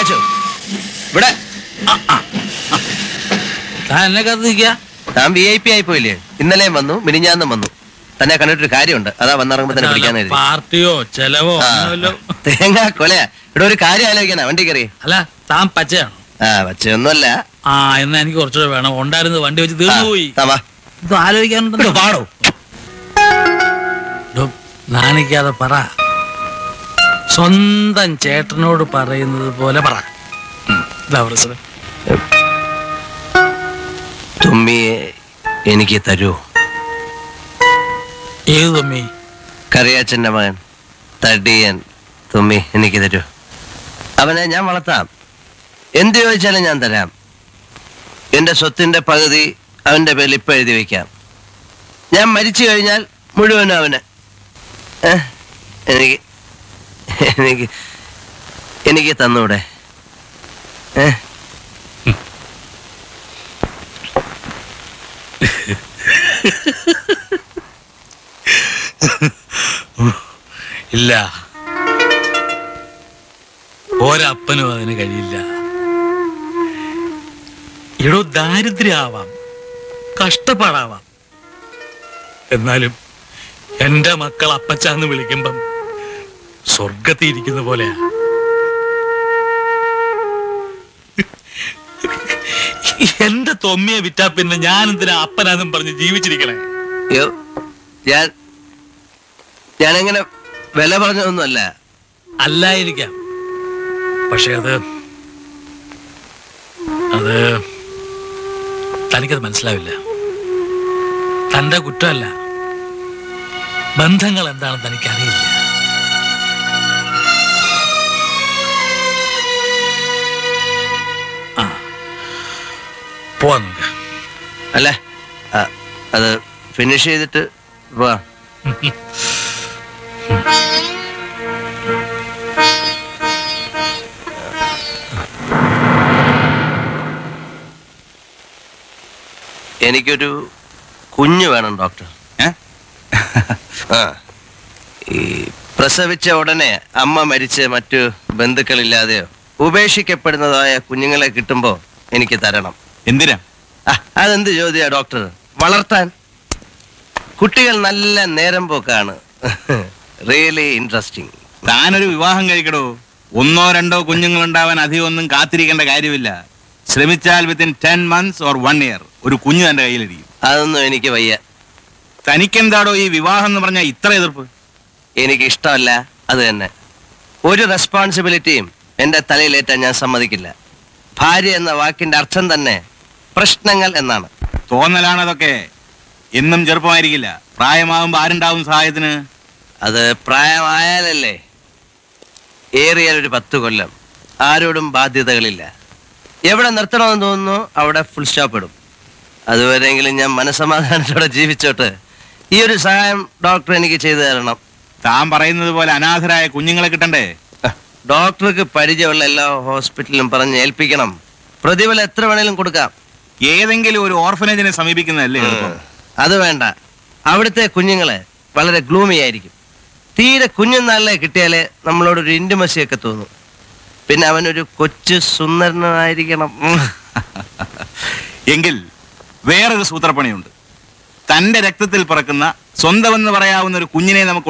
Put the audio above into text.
കേശു ഇവിടെ താൻ എന്നെ കാത്ത് നിൽക്കുക താൻ വി ഐ പി ആയി പോയില്ലേ ഇന്നലെയും വന്നു മിനിഞ്ഞാന്നും വന്നു തന്നെ കണ്ടിട്ടൊരു കാര്യമുണ്ട് അതാ വന്നിറങ്ങുമ്പോ തന്നെ പിടിക്കാൻ കരുതി പാർട്ടിയോ ചെലവോ ആ, ഒന്നുമില്ലോ തേങ്ങ കൊലയാ ഇവിടെ ഒരു കാര്യം ആലോചിക്കാനാ വണ്ടി കയറി അല്ല താൻ പച്ചയാണോ ആ വച്ചൊന്നുമല്ല ആ എന്നാ എനിക്ക് കുറച്ചുകൂടെ വേണം ഉണ്ടായിരുന്നത് വണ്ടി വെച്ച് തീർന്നു പോയി തമാ ഇത് ആലോചിക്കാനുണ്ടല്ലോ പാടോ ഡോ, നാണിക്കാതെ പറ സ്വന്തം ചേട്ടനോട് പറയുന്നത് പോലെ പറ ഇതാ പ്രശ്നം തുമ്മിയെ എനിക്ക് തരൂ ഏത് തമ്മി കറിയാച്ചന്റെ മകൻ തടിയൻ തുമ്മി എനിക്ക് തരൂ അവനെ ഞാൻ വളർത്താം എന്ത് ചോദിച്ചാലും ഞാൻ തരാം എന്റെ സ്വത്തിന്റെ പകുതി അവന്റെ പേരിൽ ഇപ്പൊ എഴുതി വെക്കാം ഞാൻ മരിച്ചു കഴിഞ്ഞാൽ മുഴുവനും അവന് ഏ? എനിക്ക് എനിക്ക് എനിക്ക് തന്നൂടെ ഏ ഇല്ല ഒരപ്പനും അതിന് കഴിയില്ല എടോ ദാരിദ്ര്യാവാം കഷ്ടപ്പാടാവാം എന്നാലും എന്റെ മക്കൾ അപ്പച്ചാന്ന് വിളിക്കുമ്പം സ്വർഗത്തിൽ ഇരിക്കുന്ന പോലെയാ എന്റെ തൊമ്മിയെ വിറ്റാ പിന്നെ ഞാൻ എന്തിനാ അപ്പനാന്നും പറഞ്ഞ് ജീവിച്ചിരിക്കണേ അയ്യോ ഞാൻ ഞാനങ്ങനെ വില പറഞ്ഞതൊന്നുമല്ല അല്ലായിരിക്കാം പക്ഷെ അത് അത് തനിക്കത് മനസ്സിലാവില്ല തന്റെ കുറ്റമല്ല ബന്ധങ്ങൾ എന്താണെന്ന് തനിക്കറിയില്ല ആ പോവാ നമുക്ക് അല്ലേ ആ, അത് ഫിനിഷ് ചെയ്തിട്ട് പോവാം എനിക്കൊരു കുഞ്ഞ് വേണം ഡോക്ടർ ഏ? ആ ഈ പ്രസവിച്ച ഉടനെ അമ്മ മരിച്ച് മറ്റു ബന്ധുക്കളില്ലാതെയോ ഉപേക്ഷിക്കപ്പെടുന്നതായ കുഞ്ഞുങ്ങളെ കിട്ടുമ്പോൾ എനിക്ക് തരണം എന്തിനാ ആ, അതെന്ത് ചോദ്യ ഡോക്ടർ വളർത്താൻ കുട്ടികൾ നല്ല നേരം പോക്കാണ് റിയലി ഇൻട്രസ്റ്റിംഗ് താനൊരു വിവാഹം കഴിക്കടോ ഒന്നോ രണ്ടോ കുഞ്ഞുങ്ങൾ ഉണ്ടാവാൻ അധികം ഒന്നും കാത്തിരിക്കേണ്ട കാര്യമില്ല ശ്രമിച്ചാൽ within ten months or one year ഒരു കുഞ്ഞു തന്റെ കയ്യിലിരിക്കും അതൊന്നും എനിക്ക് വയ്യ തനിക്കെന്താടോ ഈ വിവാഹം എന്ന് പറഞ്ഞാൽ ഇത്ര എതിർപ്പ് എനിക്ക് ഇഷ്ടമല്ല അത് തന്നെ ഒരു റെസ്പോൺസിബിലിറ്റിയും എൻ്റെ തലയിലേറ്റാൻ ഞാൻ സമ്മതിക്കില്ല ഭാര്യ എന്ന വാക്കിന്റെ അർത്ഥം തന്നെ പ്രശ്നങ്ങൾ എന്നാണ് തോന്നലാണതൊക്കെ എന്നും ചെറുപ്പമായിരിക്കില്ല പ്രായമാകുമ്പോ ആരുണ്ടാവും സഹായത്തിന് അത് പ്രായമായാലല്ലേ ഏറിയാൽ ഒരു പത്ത് കൊല്ലം ആരോടും ബാധ്യതകളില്ല എവിടെ നിർത്തണമെന്ന് തോന്നുന്നു അവിടെ ഫുൾ സ്റ്റോപ്പ് ഇടും അതുവരെയെങ്കിലും ഞാൻ മനസമാധാനത്തോടെ ജീവിച്ചോട്ട് ഈ ഒരു സഹായം ഡോക്ടർ എനിക്ക് ചെയ്തു തരണം താൻ പറയുന്നത് പോലെ അനാഥരായ കുഞ്ഞുങ്ങളെ കിട്ടണ്ടേ ഡോക്ടർക്ക് പരിചയമുള്ള എല്ലാ ഹോസ്പിറ്റലിലും പറഞ്ഞ് ഏൽപ്പിക്കണം പ്രതിഫലം എത്ര വേണേലും കൊടുക്കാം ഏതെങ്കിലും ഒരു ഓർഫനേജിനെ സമീപിക്കുന്നതല്ലേ എളുപ്പം അത് വേണ്ട അവിടുത്തെ കുഞ്ഞുങ്ങളെ വളരെ ഗ്ലൂമി ആയിരിക്കും തീരെ കുഞ്ഞുനാളിലെ കിട്ടിയാലേ നമ്മളോടൊരു ഇൻറ്റിമസി ഒക്കെ തോന്നും പിന്നെ അവനൊരു കൊച്ചു സുന്ദരനായിരിക്കണം ഉം. എങ്കിൽ വേറൊരു സൂത്രപ്പണിയുണ്ട് തന്റെ രക്തത്തിൽ പിറക്കുന്ന സ്വന്തമെന്ന് പറയാവുന്ന ഒരു കുഞ്ഞിനെ നമുക്ക്